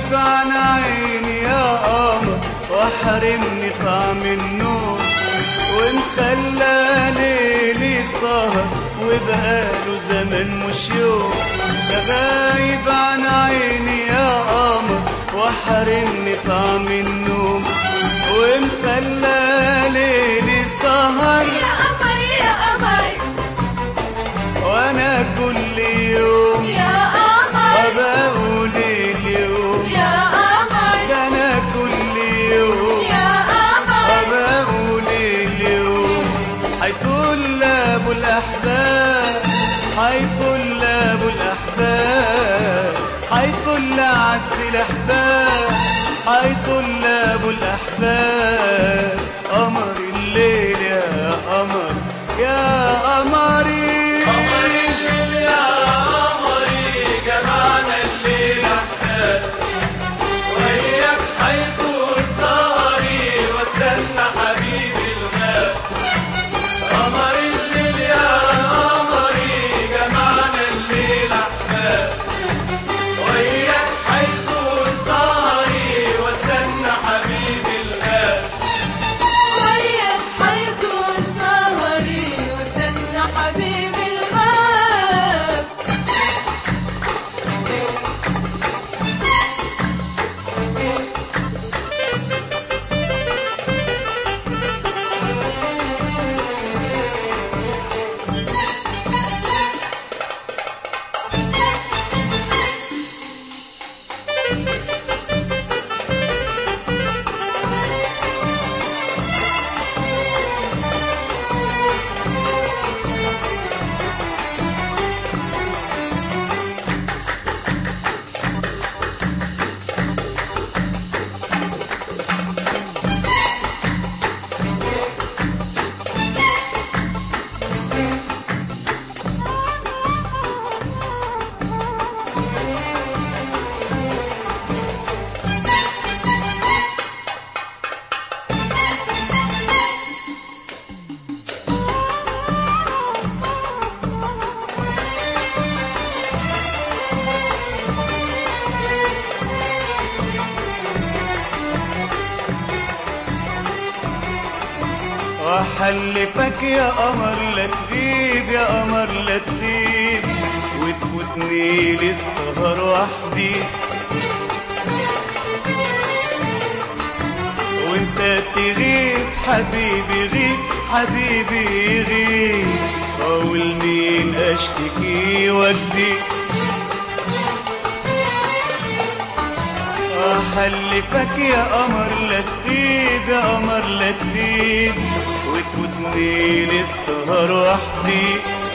غايب عن عيني يا قمر واحرمني طعم النور ومخلى ليلي سهر وبقاله زمن مش يوم ده غايب عن عيني يا قمر واحرمني طعم النوم ومخلى ليلي سهر يا قمر يا قمر وانا كل يوم يا قمر بقول اليوم يا قمر ده انا كل يوم يا قمر بقول اليوم حيطول ابو الاحباب حيطول ابو الاحباب حيطول عز الاحباب حيطول ابو الاحباب قمر الليل يا قمر يا قمري قمر الليل يا قمري جمعنا الليل احباب وياك حيطول سهري واستنى حبيبي الغاب قمر الليل يا قمري جمعنا الليل احباب وياك حيطول سهري واستنى حبيبي الغاب وياك حيطول سهري واستنى حبيبي الغاب واحلفك يا قمر لا تغيب يا قمر لا تغيب وتفوتني للسهر وحدي وانت تغيب حبيبي غيب حبيبي غيب اقول مين اشتكي ودي احلفك يا قمر لا تغيب يا قمر لا تغيب وتفوتني للسهر وحدي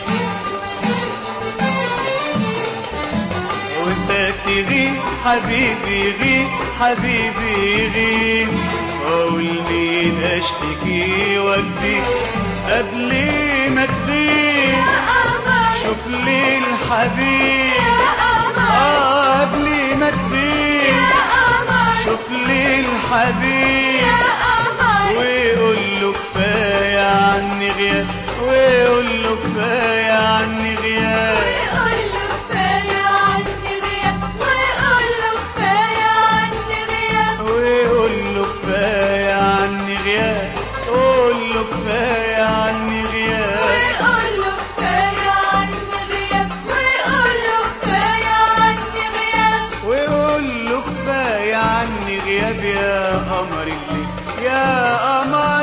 وانت تغيب حبيبي غيب حبيبي غيب اقول مين اشتكي ودي قبل ما تغيب يا قمر شوف لي الحبيب يا قمر آه قبل ما تغيب يا قمر شوف لي الحبيب يا قمر ويقول له كفايه عني غياب ويقول له كفايه عني غياب ويقول له كفاية عني غياب ويقول له كفاية عني غياب ويقول له كفايه عني غياب قول له كفايه عني غياب ويقول له كفاية عني غياب ويقول له كفاية عني غياب ويقول له كفايه عني غياب يا قمر الليل يا قمر